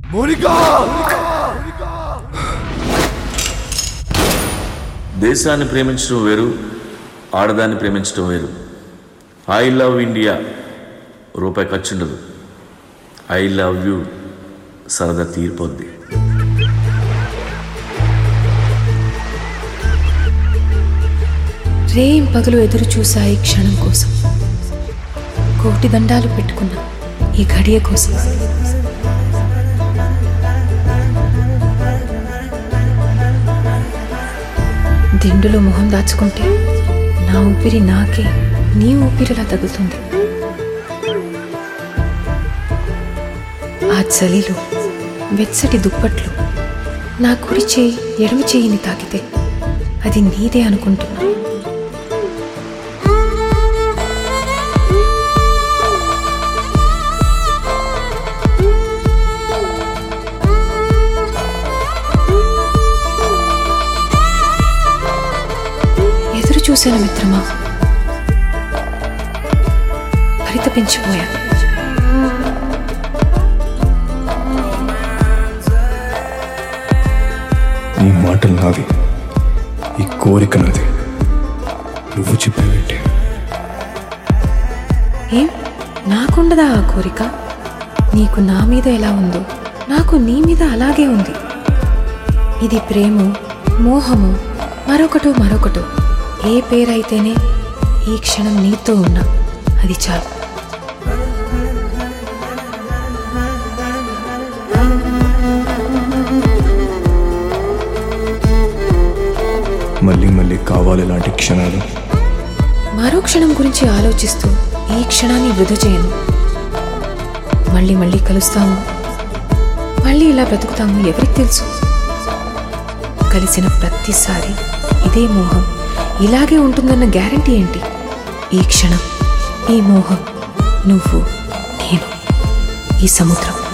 దేశాన్ని ప్రేమించడం వేరు ఆడదాన్ని ప్రేమించడం వేరు ఐ లవ్ ఇండియా రూపాయి ఖర్చు ఉండదు ఐ లవ్ యూ సరదా తీరిపోద్ది రేం పగలు ఎదురు చూశాయి క్షణం కోసం కోటి దండాలు పెట్టుకున్న ఈ ఘడియ కోసం దిండులో మొహం దాచుకుంటే నా ఊపిరి నాకే నీ ఊపిరిలా తగులుతుంది ఆ చలిలో వెచ్చటి దుప్పట్లు నా కుడి చేయి ఎడమ చేయిని తాకితే అది నీదే అనుకుంటున్నా ఎదురు చూశాను మిత్రమా పరితపించిపోయా ఈ మాటలు నావి ఈ కోరిక నాది నువ్వు చెప్పేవేంటి ఏం నాకుండదా ఆ కోరిక నీకు నా మీద ఎలా ఉందో నాకు నీ మీద అలాగే ఉంది ఇది ప్రేమ మోహము మరొకటో మరొకటో ఏ పేరైతేనే ఈ క్షణం నీతో ఉన్నా అది చాలు మళ్ళీ మళ్ళీ కావాలి ఇలాంటి క్షణాలు మరో క్షణం గురించి ఆలోచిస్తూ ఈ క్షణాన్ని వృధా చేయను మళ్ళీ మళ్ళీ కలుస్తాము మళ్ళీ ఇలా బ్రతుకుతాము ఎవరికి తెలుసు కలిసిన ప్రతిసారి ఇదే మోహం ఇలాగే ఉంటుందన్న గ్యారంటీ ఏంటి ఈ క్షణం ఈ మోహం నువ్వు నేను ఈ సముద్రం